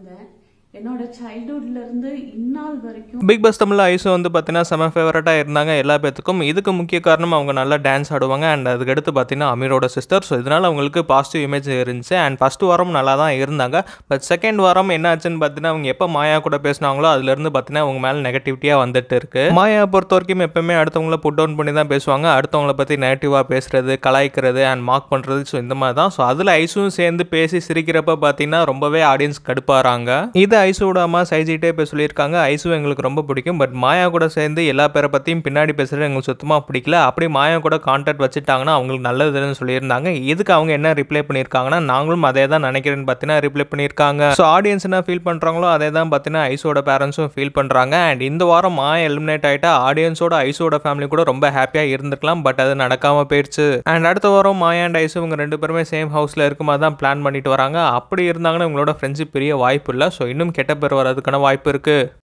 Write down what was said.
fan என்னோட சைல்ட்ஹுட்ல இருந்து இந்நாள் வரைக்கும் பிக் பாஸ் தமிழ் ஐஸு வந்து பார்த்தீங்கன்னா செம ஃபேவரட்டாக இருந்தாங்க எல்லா பேத்துக்கும் இதுக்கு முக்கிய காரணம் அவங்க நல்லா டான்ஸ் ஆடுவாங்க அண்ட் அதுக்கடுத்து பார்த்தீங்கன்னா அமீரோட சிஸ்டர் ஸோ இதனால் அவங்களுக்கு பாசிட்டிவ் இமேஜ் இருந்துச்சு அண்ட் ஃபஸ்ட் வாரம் நல்லா தான் இருந்தாங்க பட் செகண்ட் வாரம் என்ன ஆச்சுன்னு பார்த்தீங்கன்னா அவங்க எப்போ மாயா கூட பேசினாங்களோ அதுலேருந்து பார்த்தீங்கன்னா அவங்க மேலே நெகட்டிவிட்டியாக வந்துட்டு இருக்கு மாயா பொறுத்த வரைக்கும் எப்பவுமே அடுத்தவங்கள புட் டவுன் பண்ணி தான் பேசுவாங்க அடுத்தவங்கள பற்றி நெகட்டிவாக பேசுறது கலாய்க்கிறது அண்ட் மார்க் பண்ணுறது ஸோ இந்த மாதிரி தான் ஸோ அதில் ஐஸும் சேர்ந்து பேசி சிரிக்கிறப்ப பார்த்தீங்கன்னா ரொம்பவே ஆடியன்ஸ் கடுப்பாகிறாங்க இது ஐஸோட அம்மா சைஜிட்டே இப்போ சொல்லியிருக்காங்க ஐஸும் எங்களுக்கு ரொம்ப பிடிக்கும் பட் மாயா கூட சேர்ந்து எல்லா பேரை பற்றியும் பின்னாடி பேசுகிறது எங்களுக்கு சுத்தமாக பிடிக்கல அப்படி மாயா கூட கான்டாக்ட் வச்சுட்டாங்கன்னா அவங்களுக்கு நல்லதுன்னு சொல்லியிருந்தாங்க இதுக்கு அவங்க என்ன ரிப்ளை பண்ணியிருக்காங்கன்னா நாங்களும் அதே தான் நினைக்கிறேன்னு பார்த்தீங்கன்னா ரிப்ளை பண்ணியிருக்காங்க ஸோ ஆடியன்ஸ் என்ன ஃபீல் பண்ணுறாங்களோ அதே தான் பார்த்தீங்கன்னா ஐஸோட பேரண்ட்ஸும் ஃபீல் பண்ணுறாங்க அண்ட் இந்த வாரம் மாயா எலிமினேட் ஆகிட்டா ஆடியன்ஸோட ஐஸோட ஃபேமிலி கூட ரொம்ப ஹாப்பியாக இருந்திருக்கலாம் பட் அது நடக்காமல் போயிடுச்சு அண்ட் அடுத்த வாரம் மாயா அண்ட் ஐஸு இவங்க ரெண்டு பேருமே சேம் ஹவுஸில் இருக்குமா தான் பிளான் பண்ணிட்டு வராங்க அப்படி இருந்தாங்கன்னா இவங்களோட ஃப்ரெண்ட்ஷிப் பெரிய வாய்ப்பு இல்லை ஸோ இன்னும் கெட்ட பேர் வர்றதுக்கான வாய்ப்பு இருக்குது